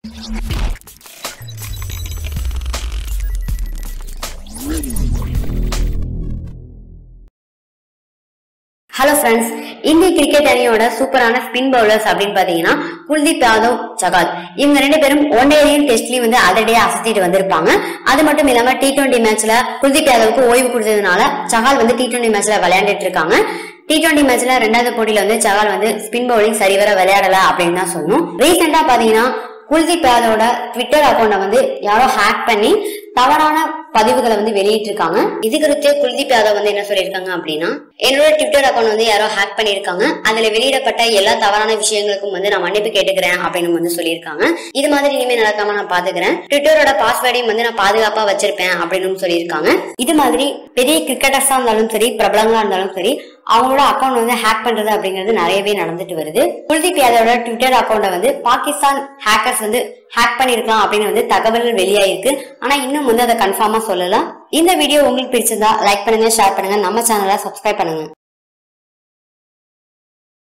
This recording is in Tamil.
ஹலோ ஃப்ரெண்ட்ஸ் இந்திய கிரிக்கெட் அணியோட சூப்பரான ஸ்பின் பவுலர்ஸ் அப்படின்னு பாத்தீங்கன்னா குல்தீப் யாதவ் சகால் இவங்க ரெண்டு பேரும் ஒன் டேலையும் டெஸ்ட்லயும் வந்து அதிரடியா அசத்திட்டு வந்திருப்பாங்க அது மட்டும் இல்லாம டி டுவெண்டி மேட்ச்ல குல்தீப் யாதவுக்கு ஓய்வு கொடுத்ததுனால சகால் வந்து டி டுவெண்டி மேட்ச்ல விளையாண்டுட்டு இருக்காங்க டி டுவெண்டி மேட்ச்ல ரெண்டாவது போட்டியில வந்து சகால் வந்து ஸ்பின் பவுலிங் சரிவர விளையாடல அப்படின்னு தான் சொல்லணும் ரீசெண்டா பாத்தீங்கன்னா குல்தீப் யாதவோட ட்விட்டர் அக்கௌண்ட வந்து யாரோ ஹேக் பண்ணி தவறான பதிவுகளை வந்து வெளியிட்டிருக்காங்க இது குறித்து குல்தீப் யாதவ் வந்து என்ன சொல்லியிருக்காங்க அப்படின்னா என்னோட ட்விட்டர் அக்கௌண்ட் வந்து யாரோ ஹேக் பண்ணியிருக்காங்க அதுல வெளியிடப்பட்ட எல்லா தவறான விஷயங்களுக்கும் வந்து நான் மன்னிப்பு கேட்டுக்கிறேன் அப்படின்னு வந்து சொல்லியிருக்காங்க இது மாதிரி இனிமே நடக்காம நான் பாத்துக்கிறேன் ட்விட்டரோட பாஸ்வேர்டையும் வந்து நான் பாதுகாப்பா வச்சிருப்பேன் அப்படின்னு சொல்லியிருக்காங்க இது மாதிரி பெரிய கிரிக்கெட்டர்ஸா இருந்தாலும் சரி பிரபலங்களா இருந்தாலும் சரி அவங்களோட அக்கௌண்ட் வந்து ஹேக் பண்றது அப்படிங்கிறது நிறையவே நடந்துட்டு வருது குல்தீப் யாதவோட ட்விட்டர் அக்கௌண்ட வந்து பாகிஸ்தான் ஹேக்கர்ஸ் வந்து ஹேக் பண்ணிருக்கலாம் அப்படின்னு வந்து தகவல்கள் வெளியாயிருக்கு ஆனா இன்னும் வந்து அதை கன்ஃபார்மா சொல்லல இந்த வீடியோ உங்களுக்கு பிடிச்சிருந்தா லைக் பண்ணுங்க ஷேர் பண்ணுங்க நம்ம சேனலை சப்ஸ்கிரைப் பண்ணுங்க